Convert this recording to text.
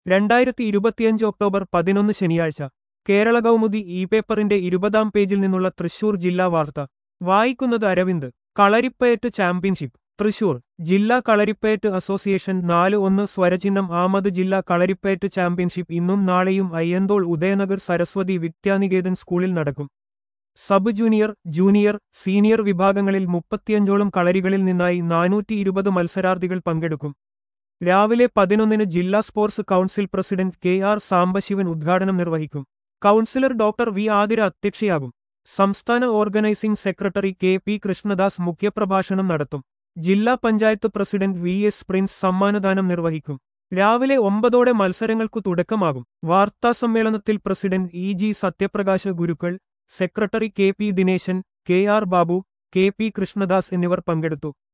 രണ്ടായിരത്തി ഇരുപത്തിയഞ്ച് ഒക്ടോബർ പതിനൊന്ന് ശനിയാഴ്ച കേരള കൗമുദി ഇ പേപ്പറിന്റെ ഇരുപതാം പേജിൽ നിന്നുള്ള തൃശൂർ ജില്ലാ വാർത്ത വായിക്കുന്നത് അരവിന്ദ് കളരിപ്പയറ്റ് ചാമ്പ്യൻഷിപ്പ് തൃശൂർ ജില്ലാ കളരിപ്പയറ്റ് അസോസിയേഷൻ നാല് ഒന്ന് സ്വരചിഹ്നം ആമത് ജില്ലാ കളരിപ്പയറ്റ് ചാമ്പ്യൻഷിപ്പ് ഇന്നും നാളെയും അയ്യന്തോൾ ഉദയനഗർ സരസ്വതി വിദ്യാനികേതൻ സ്കൂളിൽ നടക്കും സബ് ജൂനിയർ ജൂനിയർ സീനിയർ വിഭാഗങ്ങളിൽ മുപ്പത്തിയഞ്ചോളം കളരികളിൽ നിന്നായി നാനൂറ്റി ഇരുപത് മത്സരാർത്ഥികൾ പങ്കെടുക്കും രാവിലെ പതിനൊന്നിന് ജില്ലാ sports council president K R Sambasivan ഉദ്ഘാടനം നിർവഹിക്കും കൗൺസിലർ ഡോക്ടർ വി ആതിര അധ്യക്ഷയാകും സംസ്ഥാന organising secretary K P Krishnadas മുഖ്യപ്രഭാഷണം നടത്തും ജില്ലാ panchayat president V S Prince സമ്മാനദാനം നിർവഹിക്കും രാവിലെ ഒമ്പതോടെ മത്സരങ്ങൾക്കു തുടക്കമാകും വാർത്താസമ്മേളനത്തിൽ president E G Sathyaprakasha Gurukkal secretary K P Dineshan K R Babu K P Krishnadas എന്നിവർ പങ്കെടുത്തു